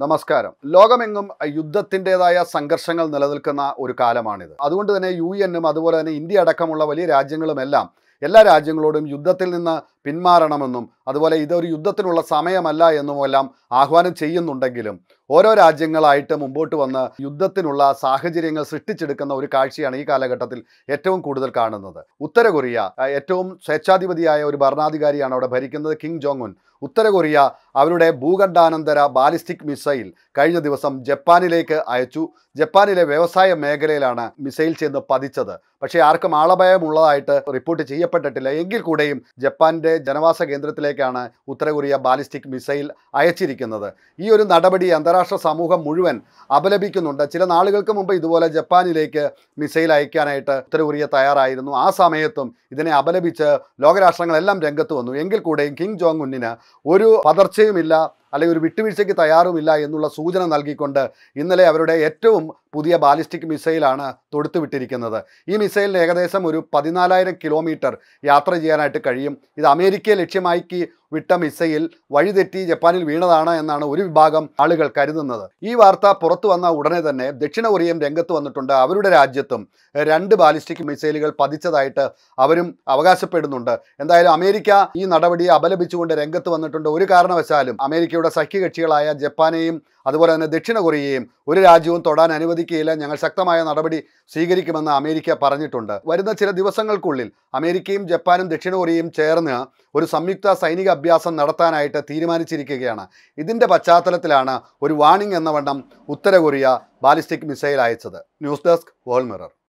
നമസ്കാരം ലോകമെങ്ങും യുദ്ധത്തിൻ്റെതായ സംഘർഷങ്ങൾ നിലനിൽക്കുന്ന ഒരു കാലമാണിത് അതുകൊണ്ട് തന്നെ യു എന്നും അതുപോലെ തന്നെ ഇന്ത്യ അടക്കമുള്ള വലിയ രാജ്യങ്ങളുമെല്ലാം എല്ലാ രാജ്യങ്ങളോടും യുദ്ധത്തിൽ നിന്ന് പിന്മാറണമെന്നും അതുപോലെ ഇതൊരു യുദ്ധത്തിനുള്ള സമയമല്ല എന്നുമെല്ലാം ആഹ്വാനം ചെയ്യുന്നുണ്ടെങ്കിലും ഓരോ രാജ്യങ്ങളായിട്ട് മുമ്പോട്ട് വന്ന് യുദ്ധത്തിനുള്ള സാഹചര്യങ്ങൾ സൃഷ്ടിച്ചെടുക്കുന്ന ഒരു കാഴ്ചയാണ് ഈ കാലഘട്ടത്തിൽ ഏറ്റവും കൂടുതൽ കാണുന്നത് ഉത്തര കൊറിയ ആ, ഏറ്റവും സ്വേച്ഛാധിപതിയായ ഒരു ഭരണാധികാരിയാണ് അവിടെ ഭരിക്കുന്നത് കിങ് ജോങ് ഉൻ ഉത്തര കൊറിയ അവരുടെ ഭൂഖണ്ഡാനന്തര ബാലിസ്റ്റിക് മിസൈൽ കഴിഞ്ഞ ദിവസം ജപ്പാനിലേക്ക് അയച്ചു ജപ്പാനിലെ വ്യവസായ മേഖലയിലാണ് മിസൈൽ ചെന്ന് പതിച്ചത് പക്ഷേ ആർക്കും ആളഭയമുള്ളതായിട്ട് റിപ്പോർട്ട് ചെയ്യപ്പെട്ടിട്ടില്ല എങ്കിൽ കൂടെയും ജപ്പാന്റെ ജനവാസ കേന്ദ്രത്തിലേക്കാണ് ഉത്തര കൊറിയ ബാലിസ്റ്റിക് മിസൈൽ അയച്ചിരിക്കുന്നത് ഈ ഒരു നടപടി അന്താരാഷ്ട്ര സമൂഹം മുഴുവൻ അപലപിക്കുന്നുണ്ട് ചില നാളുകൾക്ക് മുമ്പ് ഇതുപോലെ ജപ്പാനിലേക്ക് മിസൈൽ അയക്കാനായിട്ട് ഉത്തര കൊറിയ തയ്യാറായിരുന്നു ആ സമയത്തും ഇതിനെ അപലപിച്ച് ലോകരാഷ്ട്രങ്ങളെല്ലാം രംഗത്ത് വന്നു എങ്കിൽ കൂടെയും കിങ് ജോങ് ഉന്നിന് ഒരു പതർച്ചയുമില്ല അല്ലെങ്കിൽ ഒരു വിട്ടുവീഴ്ചയ്ക്ക് തയ്യാറുമില്ല എന്നുള്ള സൂചന നൽകിക്കൊണ്ട് ഇന്നലെ അവരുടെ ഏറ്റവും പുതിയ ബാലിസ്റ്റിക് മിസൈലാണ് തൊടുത്തുവിട്ടിരിക്കുന്നത് ഈ മിസൈലിന് ഏകദേശം ഒരു പതിനാലായിരം കിലോമീറ്റർ യാത്ര ചെയ്യാനായിട്ട് കഴിയും ഇത് അമേരിക്കയെ ലക്ഷ്യമാക്കി വിട്ട മിസൈൽ വഴിതെറ്റി ജപ്പാനിൽ വീണതാണ് എന്നാണ് ഒരു വിഭാഗം ആളുകൾ കരുതുന്നത് ഈ വാർത്ത പുറത്തു വന്ന ഉടനെ തന്നെ ദക്ഷിണ കൊറിയയും രംഗത്ത് വന്നിട്ടുണ്ട് അവരുടെ രാജ്യത്തും രണ്ട് ബാലിസ്റ്റിക് മിസൈലുകൾ പതിച്ചതായിട്ട് അവരും അവകാശപ്പെടുന്നുണ്ട് എന്തായാലും അമേരിക്ക ഈ നടപടിയെ അപലപിച്ചുകൊണ്ട് രംഗത്ത് വന്നിട്ടുണ്ട് ഒരു കാരണവശാലും അമേരിക്കയുടെ സഖ്യകക്ഷികളായ ജപ്പാനെയും അതുപോലെ തന്നെ ദക്ഷിണ കൊറിയയും ഒരു രാജ്യവും തൊടാൻ അനുവദിക്കുകയില്ല ഞങ്ങൾ ശക്തമായ നടപടി സ്വീകരിക്കുമെന്ന് അമേരിക്ക പറഞ്ഞിട്ടുണ്ട് വരുന്ന ചില ദിവസങ്ങൾക്കുള്ളിൽ അമേരിക്കയും ജപ്പാനും ദക്ഷിണ കൊറിയയും ചേർന്ന് ഒരു സംയുക്ത സൈനിക അഭ്യാസം നടത്താനായിട്ട് തീരുമാനിച്ചിരിക്കുകയാണ് ഇതിൻ്റെ പശ്ചാത്തലത്തിലാണ് ഒരു വാണിംഗ് എന്ന വണ്ണം ഉത്തര കൊറിയ ബാലിസ്റ്റിക് മിസൈൽ അയച്ചത് ന്യൂസ് ഡെസ്ക് വേൾഡ് മിറർ